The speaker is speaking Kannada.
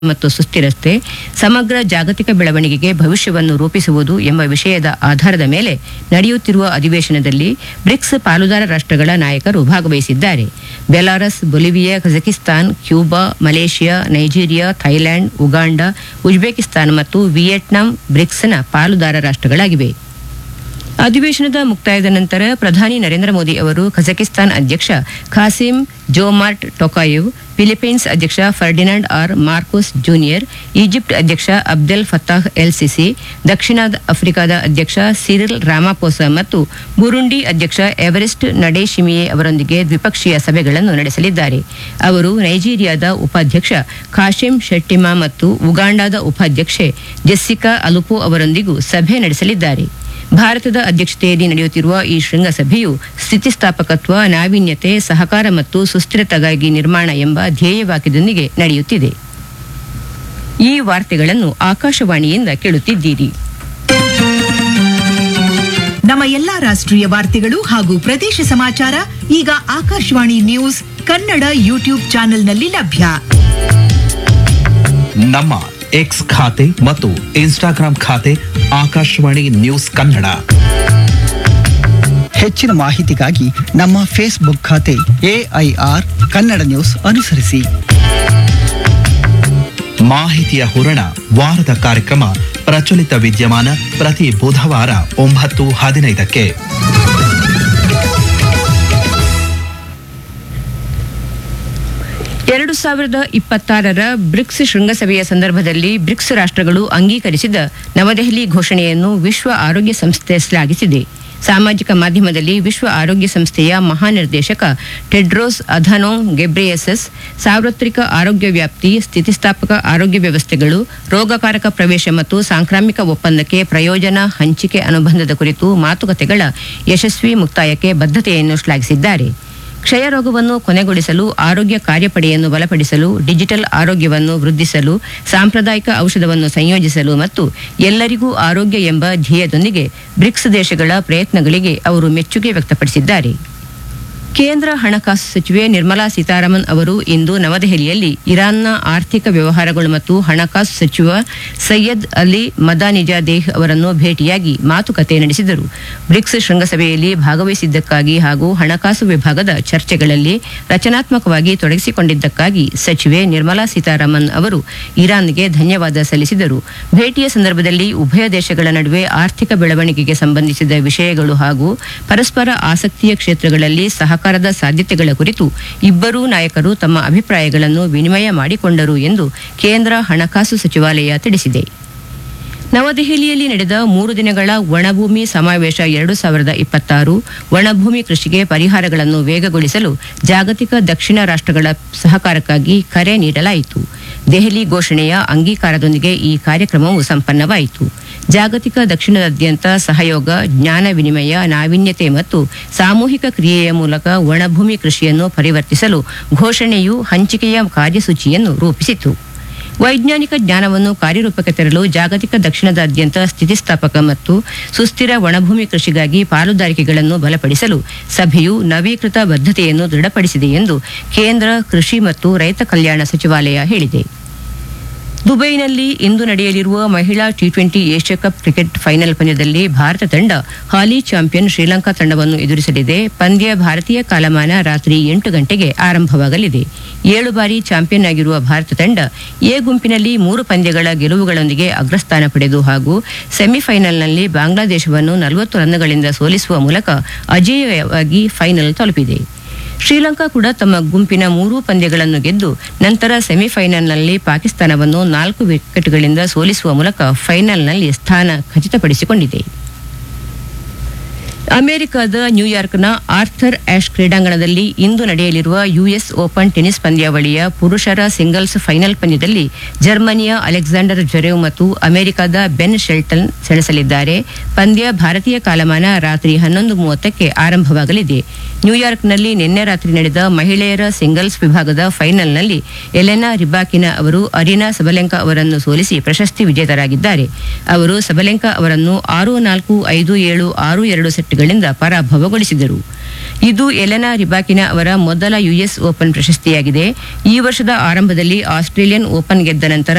ಮತ್ತು ಸುಸ್ಥಿರತೆ ಸಮಗ್ರ ಜಾಗತಿಕ ಬೆಳವಣಿಗೆಗೆ ಭವಿಷ್ಯವನ್ನು ರೂಪಿಸುವುದು ಎಂಬ ವಿಷಯದ ಆಧಾರದ ಮೇಲೆ ನಡೆಯುತ್ತಿರುವ ಅಧಿವೇಶನದಲ್ಲಿ ಬ್ರಿಕ್ಸ್ ಪಾಲುದಾರ ರಾಷ್ಟ್ರಗಳ ನಾಯಕರು ಭಾಗವಹಿಸಿದ್ದಾರೆ Belarus Bolivia Kazakhstan Cuba Malaysia Nigeria Thailand Uganda Uzbekistan ಮತ್ತು ವಿಯೆಟ್ನಾಂ ಬ್ರಿಕ್ಸ್ನ ಪಾಲುದಾರ ರಾಷ್ಟ್ರಗಳಾಗಿವೆ ಅಧಿವೇಶನದ ಮುಕ್ತಾಯದ ನಂತರ ಪ್ರಧಾನಿ ನರೇಂದ್ರ ಮೋದಿ ಅವರು ಕಜಕಿಸ್ತಾನ್ ಅಧ್ಯಕ್ಷ ಖಾಸಿಂ ಜೋಮಾರ್ಟ್ ಟೊಕಾಯೆವ್ ಫಿಲಿಪೈನ್ಸ್ ಅಧ್ಯಕ್ಷ Ferdinand R Marcos junior Egypt ಅಧ್ಯಕ್ಷ ಅಬ್ದೆಲ್ ಫತ್ತಾಹ್ ಎಲ್ ಸಿಸಿ ದಕ್ಷಿಣ ಆಫ್ರಿಕಾದ ಅಧ್ಯಕ್ಷ ಸಿರಿಲ್ ರಾಮಾಪೋಸ ಮತ್ತು ಬುರುಂಡಿ ಅಧ್ಯಕ್ಷ ಎವರೆಸ್ಟ್ ನಡೇಶಿಮಿಯೆ ಅವರೊಂದಿಗೆ ದ್ವಿಪಕ್ಷೀಯ ಸಭೆಗಳನ್ನು ನಡೆಸಲಿದ್ದಾರೆ ಅವರು ನೈಜೀರಿಯಾದ ಉಪಾಧ್ಯಕ್ಷ ಖಾಶಿಂ ಶೆಟ್ಟಿಮಾ ಮತ್ತು ಉಗಾಂಡಾದ ಉಪಾಧ್ಯಕ್ಷೆ ಜೆಸ್ಸಿಕಾ ಅಲುಪೋ ಅವರೊಂದಿಗೂ ಸಭೆ ನಡೆಸಲಿದ್ದಾರೆ ಭಾರತದ ಅಧ್ಯಕ್ಷತೆಯಲ್ಲಿ ನಡೆಯುತ್ತಿರುವ ಈ ಶೃಂಗಸಭೆಯು ಸ್ಥಿತಿಸ್ಥಾಪಕತ್ವ ನಾವೀನ್ಯತೆ ಸಹಕಾರ ಮತ್ತು ಸುಸ್ಥಿರತೆಗಾಗಿ ನಿರ್ಮಾಣ ಎಂಬ ಧ್ಯೇಯವಾಕ್ಯದೊಂದಿಗೆ ನಡೆಯುತ್ತಿದೆ ಈ ವಾರ್ತೆಗಳನ್ನು ಆಕಾಶವಾಣಿಯಿಂದ ಕೇಳುತ್ತಿದ್ದೀರಿ ನಮ್ಮ ಎಲ್ಲಾ ರಾಷ್ಟ್ರೀಯ ವಾರ್ತೆಗಳು ಹಾಗೂ ಪ್ರದೇಶ ಸಮಾಚಾರ ಈಗ ಆಕಾಶವಾಣಿ ನ್ಯೂಸ್ ಕನ್ನಡ ಯೂಟ್ಯೂಬ್ ಚಾನೆಲ್ನಲ್ಲಿ ಲಭ್ಯ ನಮ್ಮ ಎಕ್ಸ್ ಖಾತೆ ಮತ್ತು ಇನ್ಸ್ಟಾಗ್ರಾಂ ಖಾತೆ ಆಕಾಶವಾಣಿ ನ್ಯೂಸ್ ಕನ್ನಡ ಹೆಚ್ಚಿನ ಮಾಹಿತಿಗಾಗಿ ನಮ್ಮ ಫೇಸ್ಬುಕ್ ಖಾತೆ ಎಐಆರ್ ಕನ್ನಡ ನ್ಯೂಸ್ ಅನುಸರಿಸಿ ಮಾಹಿತಿಯ ಹೂರಣ ವಾರದ ಕಾರ್ಯಕ್ರಮ ಪ್ರಚಲಿತ ವಿದ್ಯಮಾನ ಪ್ರತಿ ಬುಧವಾರ ಒಂಬತ್ತು ಹದಿನೈದಕ್ಕೆ ಎರಡು ಸಾವಿರದ ಇಪ್ಪತ್ತಾರರ ಬ್ರಿಕ್ಸ್ ಶೃಂಗಸಭೆಯ ಸಂದರ್ಭದಲ್ಲಿ ಬ್ರಿಕ್ಸ್ ರಾಷ್ಟ್ರಗಳು ಅಂಗೀಕರಿಸಿದ ನವದೆಹಲಿ ಘೋಷಣೆಯನ್ನು ವಿಶ್ವ ಆರೋಗ್ಯ ಸಂಸ್ಥೆ ಶ್ಲಾಘಿಸಿದೆ ಸಾಮಾಜಿಕ ಮಾಧ್ಯಮದಲ್ಲಿ ವಿಶ್ವ ಆರೋಗ್ಯ ಸಂಸ್ಥೆಯ ಮಹಾನಿರ್ದೇಶಕ ಟೆಡ್ರೋಸ್ ಅಧನೋಮ್ ಗೆಬ್ರೆಯಸಸ್ ಸಾರ್ವತ್ರಿಕ ಆರೋಗ್ಯ ವ್ಯಾಪ್ತಿ ಸ್ಥಿತಿಸ್ಥಾಪಕ ಆರೋಗ್ಯ ವ್ಯವಸ್ಥೆಗಳು ರೋಗಕಾರಕ ಪ್ರವೇಶ ಮತ್ತು ಸಾಂಕ್ರಾಮಿಕ ಒಪ್ಪಂದಕ್ಕೆ ಪ್ರಯೋಜನ ಹಂಚಿಕೆ ಅನುಬಂಧದ ಕುರಿತು ಮಾತುಕತೆಗಳ ಯಶಸ್ವಿ ಮುಕ್ತಾಯಕ್ಕೆ ಬದ್ಧತೆಯನ್ನು ಶ್ಲಾಘಿಸಿದ್ದಾರೆ ಕ್ಷಯ ರೋಗವನ್ನು ಕೊನೆಗೊಳಿಸಲು ಆರೋಗ್ಯ ಕಾರ್ಯಪಡೆಯನ್ನು ಬಲಪಡಿಸಲು ಡಿಜಿಟಲ್ ಆರೋಗ್ಯವನ್ನು ವೃದ್ಧಿಸಲು ಸಾಂಪ್ರದಾಯಿಕ ಔಷಧವನ್ನು ಸಂಯೋಜಿಸಲು ಮತ್ತು ಎಲ್ಲರಿಗೂ ಆರೋಗ್ಯ ಎಂಬ ಧ್ಯೇಯದೊಂದಿಗೆ ಬ್ರಿಕ್ಸ್ ದೇಶಗಳ ಪ್ರಯತ್ನಗಳಿಗೆ ಅವರು ಮೆಚ್ಚುಗೆ ವ್ಯಕ್ತಪಡಿಸಿದ್ದಾರೆ ಕೇಂದ್ರ ಹಣಕಾಸು ಸಚಿವೆ ನಿರ್ಮಲಾ ಸೀತಾರಾಮನ್ ಅವರು ಇಂದು ನವದೆಹಲಿಯಲ್ಲಿ ಇರಾನ್ನ ಆರ್ಥಿಕ ವ್ಯವಹಾರಗಳು ಮತ್ತು ಹಣಕಾಸು ಸಚಿವ ಸೈಯದ್ ಅಲಿ ಮದಾನಿಜಾದೇಹ್ ಅವರನ್ನು ಭೇಟಿಯಾಗಿ ಮಾತುಕತೆ ನಡೆಸಿದರು ಬ್ರಿಕ್ಸ್ ಶೃಂಗಸಭೆಯಲ್ಲಿ ಭಾಗವಹಿಸಿದ್ದಕ್ಕಾಗಿ ಹಾಗೂ ಹಣಕಾಸು ವಿಭಾಗದ ಚರ್ಚೆಗಳಲ್ಲಿ ರಚನಾತ್ಮಕವಾಗಿ ತೊಡಗಿಸಿಕೊಂಡಿದ್ದಕ್ಕಾಗಿ ಸಚಿವೆ ನಿರ್ಮಲಾ ಸೀತಾರಾಮನ್ ಅವರು ಇರಾನ್ಗೆ ಧನ್ಯವಾದ ಸಲ್ಲಿಸಿದರು ಭೇಟಿಯ ಸಂದರ್ಭದಲ್ಲಿ ಉಭಯ ದೇಶಗಳ ನಡುವೆ ಆರ್ಥಿಕ ಬೆಳವಣಿಗೆಗೆ ಸಂಬಂಧಿಸಿದ ವಿಷಯಗಳು ಹಾಗೂ ಪರಸ್ಪರ ಆಸಕ್ತಿಯ ಕ್ಷೇತ್ರಗಳಲ್ಲಿ ಸಹಕಾರದ ಸಾಧ್ಯತೆಗಳ ಕುರಿತು ಇಬ್ಬರೂ ನಾಯಕರು ತಮ್ಮ ಅಭಿಪ್ರಾಯಗಳನ್ನು ವಿನಿಮಯ ಮಾಡಿಕೊಂಡರು ಎಂದು ಕೇಂದ್ರ ಹಣಕಾಸು ಸಚಿವಾಲಯ ತಿಳಿಸಿದೆ ನವದೆಹಲಿಯಲ್ಲಿ ನಡೆದ ಮೂರು ದಿನಗಳ ಒಣಭೂಮಿ ಸಮಾವೇಶ ಎರಡು ಸಾವಿರದ ಇಪ್ಪತ್ತಾರು ಒಣಭೂಮಿ ಕೃಷಿಗೆ ಪರಿಹಾರಗಳನ್ನು ವೇಗಗೊಳಿಸಲು ಜಾಗತಿಕ ದಕ್ಷಿಣ ರಾಷ್ಟ್ರಗಳ ಸಹಕಾರಕ್ಕಾಗಿ ಕರೆ ನೀಡಲಾಯಿತು ದೆಹಲಿ ಘೋಷಣೆಯ ಅಂಗೀಕಾರದೊಂದಿಗೆ ಈ ಕಾರ್ಯಕ್ರಮವು ಸಂಪನ್ನವಾಯಿತು ಜಾಗತಿಕ ದಕ್ಷಿಣದಾದ್ಯಂತ ಸಹಯೋಗ ಜ್ಞಾನ ವಿನಿಮಯ ನಾವೀನ್ಯತೆ ಮತ್ತು ಸಾಮೂಹಿಕ ಕ್ರಿಯೆಯ ಮೂಲಕ ಒಣಭೂಮಿ ಕೃಷಿಯನ್ನು ಪರಿವರ್ತಿಸಲು ಘೋಷಣೆಯು ಹಂಚಿಕೆಯ ಕಾರ್ಯಸೂಚಿಯನ್ನು ರೂಪಿಸಿತು ವೈಜ್ಞಾನಿಕ ಜ್ಞಾನವನ್ನು ಕಾರ್ಯರೂಪಕ್ಕೆ ತರಲು ಜಾಗತಿಕ ದಕ್ಷಿಣದಾದ್ಯಂತ ಸ್ಥಿತಿಸ್ಥಾಪಕ ಮತ್ತು ಸುಸ್ಥಿರ ಒಣಭೂಮಿ ಕೃಷಿಗಾಗಿ ಪಾಲುದಾರಿಕೆಗಳನ್ನು ಬಲಪಡಿಸಲು ಸಭೆಯು ನವೀಕೃತ ಬದ್ಧತೆಯನ್ನು ದೃಢಪಡಿಸಿದೆ ಎಂದು ಕೇಂದ್ರ ಕೃಷಿ ಮತ್ತು ರೈತ ಕಲ್ಯಾಣ ಸಚಿವಾಲಯ ಹೇಳಿದೆ ದುಬೈನಲ್ಲಿ ಇಂದು ನಡೆಯಲಿರುವ ಮಹಿಳಾ T twenty Asia cup cricket final ಪಂದ್ಯದಲ್ಲಿ ಭಾರತ ತಂಡ ಹಾಲಿ ಚಾಂಪಿಯನ್ ಶ್ರೀಲಂಕಾ ತಂಡವನ್ನು ಎದುರಿಸಲಿದೆ ಪಂದ್ಯ ಭಾರತೀಯ ಕಾಲಮಾನ ರಾತ್ರಿ ಎಂಟು ಗಂಟೆಗೆ ಆರಂಭವಾಗಲಿದೆ ಏಳು ಬಾರಿ ಚಾಂಪಿಯನ್ ಆಗಿರುವ ಭಾರತ ತಂಡ ಎ ಗುಂಪಿನಲ್ಲಿ ಮೂರು ಪಂದ್ಯಗಳ ಗೆಲುವುಗಳೊಂದಿಗೆ ಅಗ್ರಸ್ಥಾನ ಪಡೆದು ಹಾಗೂ ಸೆಮಿಫೈನಲ್ನಲ್ಲಿ ಬಾಂಗ್ಲಾದೇಶವನ್ನು ನಲವತ್ತು ರನ್ಗಳಿಂದ ಸೋಲಿಸುವ ಮೂಲಕ ಅಜೇಯವಾಗಿ ಫೈನಲ್ ತಲುಪಿದೆ ಶ್ರೀಲಂಕಾ ಕೂಡ ತಮ್ಮ ಗುಂಪಿನ ಮೂರೂ ಪಂದ್ಯಗಳನ್ನು ಗೆದ್ದು ನಂತರ ಸೆಮಿಫೈನಲ್ನಲ್ಲಿ ಪಾಕಿಸ್ತಾನವನ್ನು ನಾಲ್ಕು ವಿಕೆಟ್ಗಳಿಂದ ಸೋಲಿಸುವ ಮೂಲಕ ಫೈನಲ್ನಲ್ಲಿ ಸ್ಥಾನ ಖಚಿತಪಡಿಸಿಕೊಂಡಿದೆ ಅಮೆರಿಕದ ನ್ಯೂಯಾರ್ಕ್ನ ಆರ್ಥರ್ ಆಶ್ ಕ್ರೀಡಾಂಗಣದಲ್ಲಿ ಇಂದು ನಡೆಯಲಿರುವ ಯುಎಸ್ ಓಪನ್ ಟೆನಿಸ್ ಪಂದ್ಯಾವಳಿಯ ಪುರುಷರ ಸಿಂಗಲ್ಸ್ ಫೈನಲ್ ಪಂದ್ಯದಲ್ಲಿ ಜರ್ಮನಿಯ ಅಲೆಕ್ಸಾಂಡರ್ ಜೊರೆವ್ ಮತ್ತು ಅಮೆರಿಕದ ಬೆನ್ ಶೆಲ್ಟನ್ ಸೆಣಸಲಿದ್ದಾರೆ ಪಂದ್ಯ ಭಾರತೀಯ ಕಾಲಮಾನ ರಾತ್ರಿ ಹನ್ನೊಂದು ಮೂವತ್ತಕ್ಕೆ ಆರಂಭವಾಗಲಿದೆ ನ್ಯೂಯಾರ್ಕ್ನಲ್ಲಿ ನಿನ್ನೆ ರಾತ್ರಿ ನಡೆದ ಮಹಿಳೆಯರ ಸಿಂಗಲ್ಸ್ ವಿಭಾಗದ ಫೈನಲ್ನಲ್ಲಿ ಎಲೆನಾ ರಿಬಾಕಿನ ಅವರು ಅರಿನಾ ಸಬಲೆಂಕಾ ಅವರನ್ನು ಸೋಲಿಸಿ ಪ್ರಶಸ್ತಿ ವಿಜೇತರಾಗಿದ್ದಾರೆ ಅವರು ಸಬಲೆಂಕಾ ಅವರನ್ನು ಆರು ನಾಲ್ಕು ಐದು ಏಳು ಆರು ಎರಡು ಸೆಟ್ಗಳ ಸೆಟ್ಗಳಿಂದ ಪರಾಭವಗೊಳಿಸಿದರು ಇದು ಎಲೆನಾ ರಿಬಾಕಿನ ಅವರ ಮೊದಲ ಯುಎಸ್ ಓಪನ್ ಪ್ರಶಸ್ತಿಯಾಗಿದೆ ಈ ವರ್ಷದ ಆರಂಭದಲ್ಲಿ ಆಸ್ಟ್ರೇಲಿಯನ್ ಓಪನ್ ಗೆದ್ದ ನಂತರ